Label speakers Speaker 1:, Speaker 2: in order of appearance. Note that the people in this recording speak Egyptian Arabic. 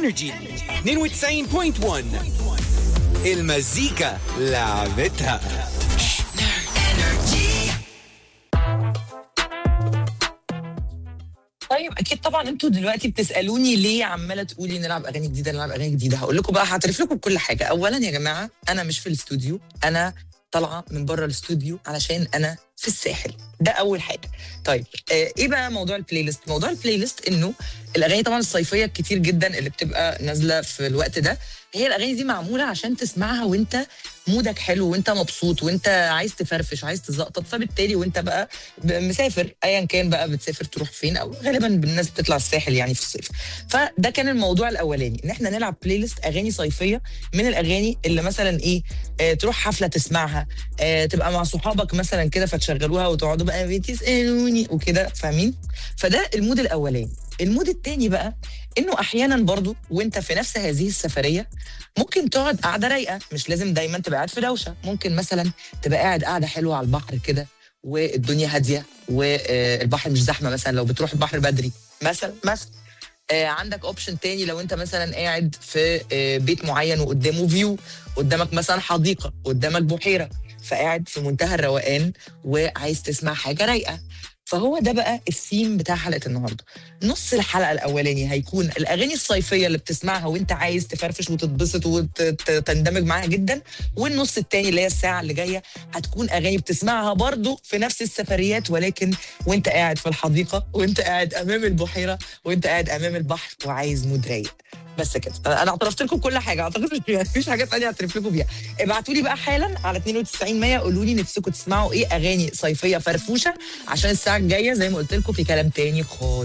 Speaker 1: انرجي 92.1 المزيكا لعبتها
Speaker 2: طيب اكيد طبعا انتوا دلوقتي بتسالوني ليه عماله تقولي نلعب اغاني جديده نلعب اغاني جديده هقول لكم بقى هعترف لكم بكل حاجه اولا يا جماعه انا مش في الاستوديو انا طالعه من بره الاستوديو علشان انا في الساحل ده اول حاجه طيب آه ايه بقى موضوع البلاي ليست موضوع البلاي ليست انه الاغاني طبعا الصيفيه الكتير جدا اللي بتبقى نازله في الوقت ده هي الاغاني دي معموله عشان تسمعها وانت مودك حلو وانت مبسوط وانت عايز تفرفش عايز تزقطط فبالتالي وانت بقى ب- مسافر ايا كان بقى بتسافر تروح فين او غالبا الناس بتطلع الساحل يعني في الصيف فده كان الموضوع الاولاني ان احنا نلعب بلاي ليست اغاني صيفيه من الاغاني اللي مثلا ايه آه تروح حفله تسمعها آه تبقى مع صحابك مثلا كده فتشغلوها وتقعدوا بقى بتسالوني وكده فاهمين فده المود الاولاني المود التاني بقى انه احيانا برضو وانت في نفس هذه السفريه ممكن تقعد قاعده رايقه مش لازم دايما تبقى قاعد في دوشه ممكن مثلا تبقى قاعد قاعده حلوه على البحر كده والدنيا هاديه والبحر مش زحمه مثلا لو بتروح البحر بدري مثلا مثلا آه، عندك اوبشن تاني لو انت مثلا قاعد في آه، بيت معين وقدامه فيو قدامك مثلا حديقه قدامك بحيره فقاعد في منتهى الروقان وعايز تسمع حاجه رايقه فهو ده بقى الثيم بتاع حلقه النهارده نص الحلقه الاولاني هيكون الاغاني الصيفيه اللي بتسمعها وانت عايز تفرفش وتتبسط وتندمج معاها جدا والنص التاني اللي هي الساعه اللي جايه هتكون اغاني بتسمعها برضو في نفس السفريات ولكن وانت قاعد في الحديقه وانت قاعد امام البحيره وانت قاعد امام البحر وعايز مود رايق بس كده انا اعترفت لكم كل حاجه اعتقد مش مفيش حاجه ثانيه اعترف لكم بيها ابعتوا لي بقى حالا على 92 100 قولوا لي نفسكم تسمعوا ايه اغاني صيفيه فرفوشه عشان الساعه الجايه زي ما قلت لكم في كلام تاني خالص